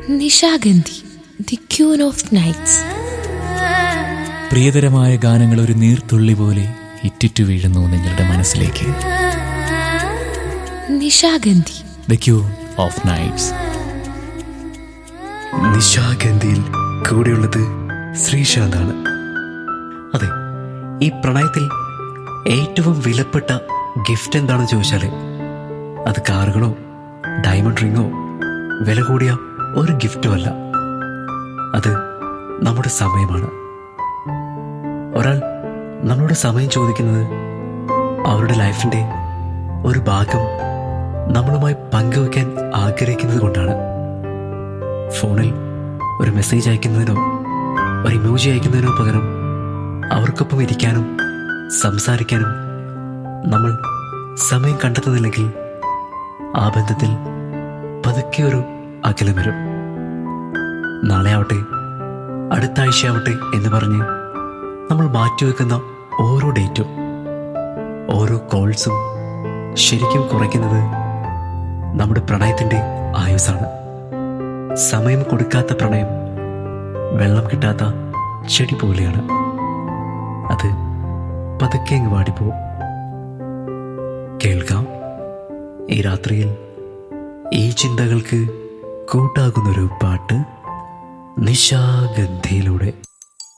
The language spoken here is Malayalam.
Nishagandhi the queen of nights പ്രിയതരമായ ഗാനങ്ങൾ ഒരു നീർത്തുള്ളി പോലെ ഇറ്റിറ്റു വീഴുന്നു നിങ്ങളുടെ മനസ്സിലേക്ക് Nishagandhi the queen of nights നിശാഗന്ധിയിൽ കൂടെയുള്ളത് ശ്രീശാന്താണ് അതെ ഈ പ്രണയത്തിൽ ഏറ്റവും വിലപ്പെട്ട ഗിഫ്റ്റ് എന്താണെന്ന് ചോദിച്ചാൽ അത് കാറുകളോ ഡയമണ്ട് റിങ്ങോ വില കൂടിയ ഒരു ഗിഫ്റ്റും അല്ല അത് നമ്മുടെ സമയമാണ് ഒരാൾ നമ്മളോട് സമയം ചോദിക്കുന്നത് അവരുടെ ലൈഫിൻ്റെ ഒരു ഭാഗം നമ്മളുമായി പങ്കുവയ്ക്കാൻ ആഗ്രഹിക്കുന്നത് കൊണ്ടാണ് ഫോണിൽ ഒരു മെസ്സേജ് അയക്കുന്നതിനോ ഒരു ഇമോജി അയക്കുന്നതിനോ പകരം അവർക്കൊപ്പം ഇരിക്കാനും സംസാരിക്കാനും നമ്മൾ സമയം കണ്ടെത്തുന്നില്ലെങ്കിൽ ആ ബന്ധത്തിൽ പതുക്കെ ഒരു അകലം വരും നാളെ ആവട്ടെ അടുത്ത ആഴ്ചയാവട്ടെ എന്ന് പറഞ്ഞ് നമ്മൾ മാറ്റിവെക്കുന്ന ഓരോ ഡേറ്റും ഓരോ കോൾസും ശരിക്കും കുറയ്ക്കുന്നത് നമ്മുടെ പ്രണയത്തിൻ്റെ ആയുസാണ് സമയം കൊടുക്കാത്ത പ്രണയം വെള്ളം കിട്ടാത്ത ചെടി പോലെയാണ് അത് പതുക്കെ അങ്ങ് വാടിപ്പോവും കേൾക്കാം ഈ രാത്രിയിൽ ഈ ചിന്തകൾക്ക് കൂട്ടാകുന്നൊരു പാട്ട് നിശാഗന്ധിയിലൂടെ